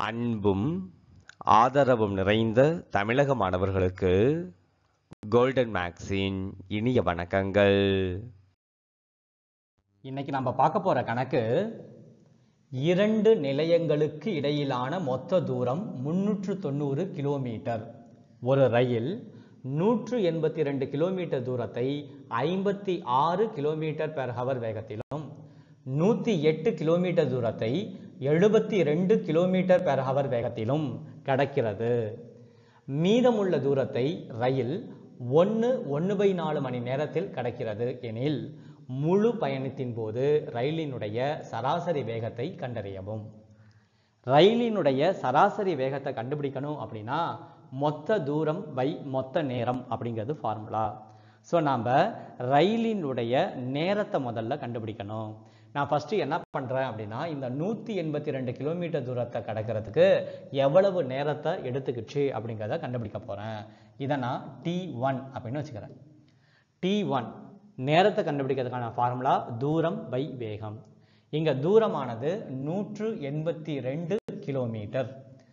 அன்பும் ஆதரவும் நிறைந்த தமிழக மாணவர்களுக்கு கோல்டன் மேக்ஸின் இனிய வணக்கங்கள் இன்னைக்கு நம்ம பார்க்க போற கணக்கு இரண்டு நிலையங்களுக்கு இடையிலான மொத்த தூரம் முன்னூற்று தொண்ணூறு கிலோமீட்டர் ஒரு ரயில் நூற்று எண்பத்தி ரெண்டு கிலோமீட்டர் தூரத்தை ஐம்பத்தி ஆறு கிலோமீட்டர் பெர் ஹவர் வேகத்திலும் நூற்றி எட்டு கிலோமீட்டர் தூரத்தை எழுபத்தி ரெண்டு கிலோமீட்டர் பெர் ஹவர் வேகத்திலும் கடக்கிறது மீதமுள்ள தூரத்தை ரயில் ஒன்று ஒன்று பை நாலு மணி நேரத்தில் கடக்கிறது எனில் முழு பயணத்தின் போது ரயிலினுடைய சராசரி வேகத்தை கண்டறியவும் ரயிலினுடைய சராசரி வேகத்தை கண்டுபிடிக்கணும் அப்படின்னா மொத்த தூரம் பை மொத்த நேரம் அப்படிங்கிறது ஃபார்முலா ஸோ நாம் ரயிலினுடைய நேரத்தை முதல்ல கண்டுபிடிக்கணும் நான் ஃபஸ்ட்டு என்ன பண்ணுறேன் அப்படின்னா இந்த நூற்றி எண்பத்தி ரெண்டு கிலோமீட்டர் தூரத்தை கடக்கிறதுக்கு எவ்வளவு நேரத்தை எடுத்துக்கிச்சு அப்படிங்கிறத கண்டுபிடிக்க போகிறேன் இதை நான் டி ஒன் அப்படின்னு வச்சுக்கிறேன் டி ஒன் நேரத்தை கண்டுபிடிக்கிறதுக்கான ஃபார்முலா தூரம் பை வேகம் இங்கே தூரமானது நூற்று எண்பத்தி ரெண்டு கிலோமீட்டர்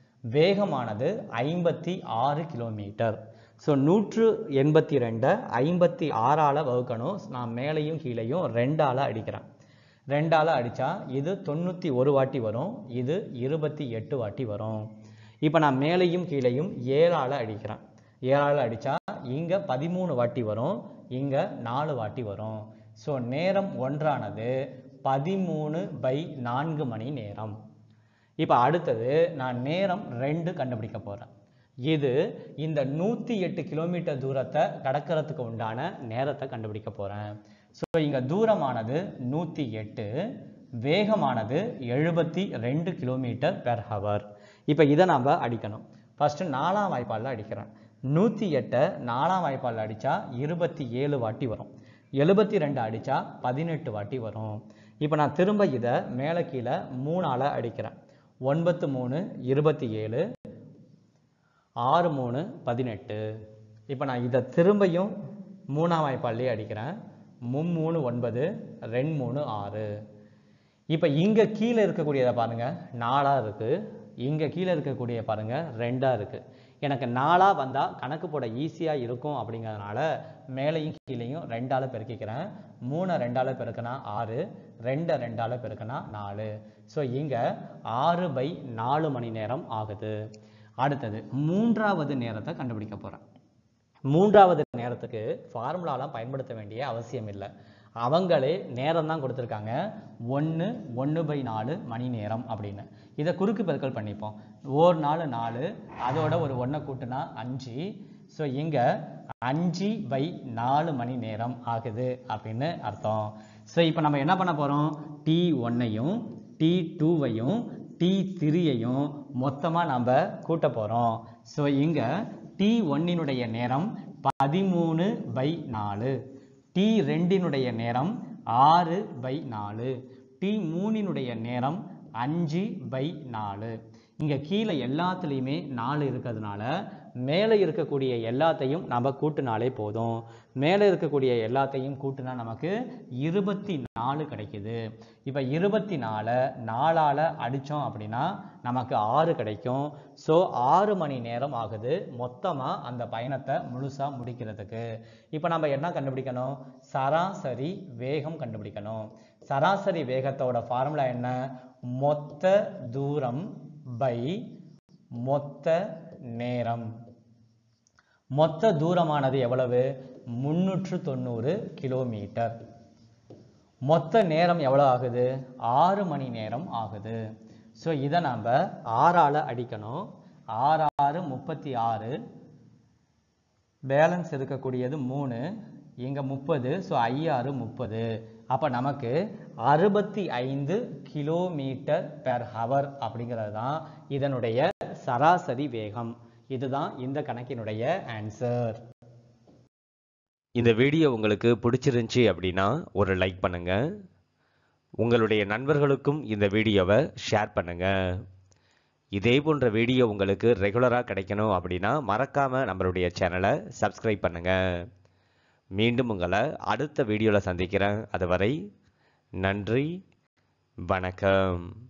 வேகமானது ஐம்பத்தி ஆறு கிலோமீட்டர் ஸோ நூற்று எண்பத்தி ரெண்டை ஐம்பத்தி ஆறால் வகுக்கணும் நான் மேலேயும் கீழேயும் ரெண்டால் அடிக்கிறேன் ரெண்டால் அடித்தா இது தொண்ணூற்றி ஒரு வாட்டி வரும் இது இருபத்தி எட்டு வாட்டி வரும் இப்போ நான் மேலேயும் கீழேயும் ஏழால் அடிக்கிறேன் ஏழால் அடித்தா இங்கே பதிமூணு வாட்டி வரும் இங்கே நாலு வாட்டி வரும் ஸோ நேரம் ஒன்றானது பதிமூணு பை நான்கு மணி நேரம் இப்போ அடுத்தது நான் நேரம் ரெண்டு கண்டுபிடிக்க போகிறேன் இது இந்த நூற்றி எட்டு கிலோமீட்டர் தூரத்தை கடக்கிறதுக்கு உண்டான நேரத்தை கண்டுபிடிக்க போகிறேன் ஸோ இங்கே தூரமானது நூற்றி எட்டு வேகமானது எழுபத்தி ரெண்டு கிலோமீட்டர் பெர் ஹவர் இப்போ இதை நாம் அடிக்கணும் ஃபஸ்ட்டு நாலாம் வாய்ப்பாலில் அடிக்கிறேன் நூற்றி எட்டை நாலாம் வாய்ப்பாலில் அடித்தா இருபத்தி ஏழு வாட்டி வரும் எழுபத்தி ரெண்டு அடித்தா பதினெட்டு வாட்டி வரும் இப்போ நான் திரும்ப இதை மேலே கீழே மூணால் அடிக்கிறேன் ஒன்பத்து மூணு இருபத்தி ஏழு ஆறு மூணு பதினெட்டு இப்போ நான் இதை திரும்பியும் மூணாம் வாய்ப்பாலே அடிக்கிறேன் மும்மூணு ஒன்பது ரெண்டு மூணு ஆறு இப்போ இங்கே கீழே இருக்கக்கூடியதை பாருங்கள் நாலாக இருக்குது இங்கே கீழே இருக்கக்கூடிய பாருங்கள் ரெண்டாக இருக்குது எனக்கு நாலாக வந்தால் கணக்கு போட ஈஸியாக இருக்கும் அப்படிங்கிறதுனால மேலேயும் கீழேயும் ரெண்டால் பெருக்கிக்கிறேன் மூணை ரெண்டால் பெருக்கினா ஆறு ரெண்டை ரெண்டால் பெருக்கினா நாலு ஸோ இங்கே ஆறு பை நாலு மணி நேரம் ஆகுது அடுத்தது மூன்றாவது நேரத்தை கண்டுபிடிக்க போகிறேன் மூன்றாவது நேரத்துக்கு ஃபார்முலாலாம் பயன்படுத்த வேண்டிய அவசியம் இல்லை அவங்களே நேரம் தான் கொடுத்துருக்காங்க ஒன்று ஒன்று பை நாலு மணி நேரம் அப்படின்னு இதை குறுக்கு பெருக்கல் பண்ணிப்போம் ஒரு நாலு நாலு அதோட ஒரு ஒன்றை கூட்டுனா அஞ்சு ஸோ இங்கே அஞ்சு பை நாலு மணி நேரம் ஆகுது அப்படின்னு அர்த்தம் ஸோ இப்போ நம்ம என்ன பண்ண போகிறோம் டி ஒன்னையும் டி டூவையும் டி த்ரீயையும் மொத்தமாக நம்ம கூட்ட போகிறோம் ஸோ இங்கே டி ஒன்னினுடைய நேரம் பதிமூணு பை நாலு டி ரெண்டினுடைய நேரம் ஆறு பை நாலு டி மூணினுடைய நேரம் அஞ்சு பை நாலு இங்கே கீழே எல்லாத்துலேயுமே நாலு இருக்கிறதுனால மேலே இருக்கக்கூடிய எல்லாத்தையும் நம்ம கூட்டினாலே போதும் மேலே இருக்கக்கூடிய எல்லாத்தையும் கூட்டினா நமக்கு இருபத்தி நாலு கிடைக்குது இப்போ இருபத்தி நாலு நாலால் அடித்தோம் அப்படின்னா நமக்கு ஆறு கிடைக்கும் ஸோ ஆறு மணி நேரம் ஆகுது மொத்தமாக அந்த பயணத்தை முழுசாக முடிக்கிறதுக்கு இப்போ நம்ம என்ன கண்டுபிடிக்கணும் சராசரி வேகம் கண்டுபிடிக்கணும் சராசரி வேகத்தோட ஃபார்முலா என்ன மொத்த தூரம் பை மொத்த நேரம் மொத்த தூரமானது எவ்வளவு முன்னூற்று தொண்ணூறு கிலோமீட்டர் மொத்த நேரம் எவ்வளோ ஆகுது ஆறு மணி நேரம் ஆகுது ஸோ இதை நாம் ஆறால் அடிக்கணும் ஆறாறு முப்பத்தி ஆறு பேலன்ஸ் இருக்கக்கூடியது மூணு இங்கே முப்பது ஸோ ஐயாறு முப்பது அப்போ நமக்கு அறுபத்தி ஐந்து கிலோமீட்டர் பெர் ஹவர் அப்படிங்கிறது தான் இதனுடைய சராசரி வேகம் இதுதான் இந்த கணக்கினுடைய ஆன்சர் இந்த வீடியோ உங்களுக்கு பிடிச்சிருந்துச்சி அப்படின்னா ஒரு லைக் பண்ணுங்க உங்களுடைய நண்பர்களுக்கும் இந்த வீடியோவை ஷேர் பண்ணுங்க இதே போன்ற வீடியோ உங்களுக்கு ரெகுலராக கிடைக்கணும் அப்படின்னா மறக்காம நம்மளுடைய சேனலை சப்ஸ்கிரைப் பண்ணுங்க மீண்டும் உங்களை அடுத்த வீடியோவில் சந்திக்கிறேன் அதுவரை நன்றி வணக்கம்